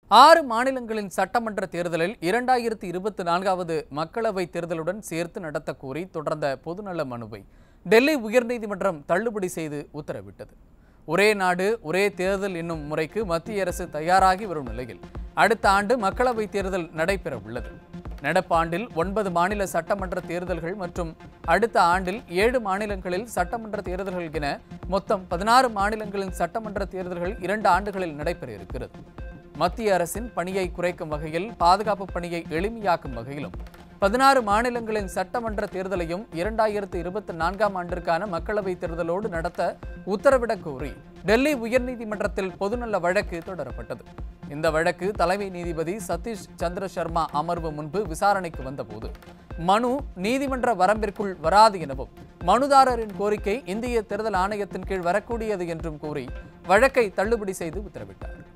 ஆறு மாநிலங்களின் சட்டமன்ற தேர்தலில் இரண்டாயிரத்தி இருபத்தி நான்காவது மக்களவைத் தேர்தலுடன் சேர்த்து நடத்தக் கோரி தொடர்ந்த பொதுநல மனுவை டெல்லி உயர்நீதிமன்றம் தள்ளுபடி செய்து உத்தரவிட்டது ஒரே நாடு ஒரே தேர்தல் என்னும் முறைக்கு மத்திய அரசு தயாராகி வரும் நிலையில் அடுத்த ஆண்டு மக்களவைத் தேர்தல் நடைபெற உள்ளது நடப்பாண்டில் ஒன்பது மாநில சட்டமன்ற தேர்தல்கள் மற்றும் அடுத்த ஆண்டில் ஏழு மாநிலங்களில் சட்டமன்ற தேர்தல்கள் என மொத்தம் பதினாறு மாநிலங்களின் சட்டமன்ற தேர்தல்கள் இரண்டு ஆண்டுகளில் நடைபெற இருக்கிறது மத்திய அரசின் பணியை குறைக்கும் வகையில் பாதுகாப்பு பணியை எளிமையாக்கும் வகையிலும் பதினாறு மாநிலங்களின் சட்டமன்ற தேர்தலையும் இரண்டாயிரத்து இருபத்தி நான்காம் ஆண்டிற்கான மக்களவைத் தேர்தலோடு நடத்த உத்தரவிடக் கோரி டெல்லி உயர்நீதிமன்றத்தில் பொதுநல வழக்கு தொடரப்பட்டது இந்த வழக்கு தலைமை நீதிபதி சதீஷ் சந்திர சர்மா அமர்வு முன்பு விசாரணைக்கு வந்தபோது மனு நீதிமன்ற வரம்பிற்குள் வராது எனவும் மனுதாரரின் கோரிக்கை இந்திய தேர்தல் ஆணையத்தின் கீழ் வரக்கூடியது என்றும் கூறி வழக்கை தள்ளுபடி செய்து உத்தரவிட்டார்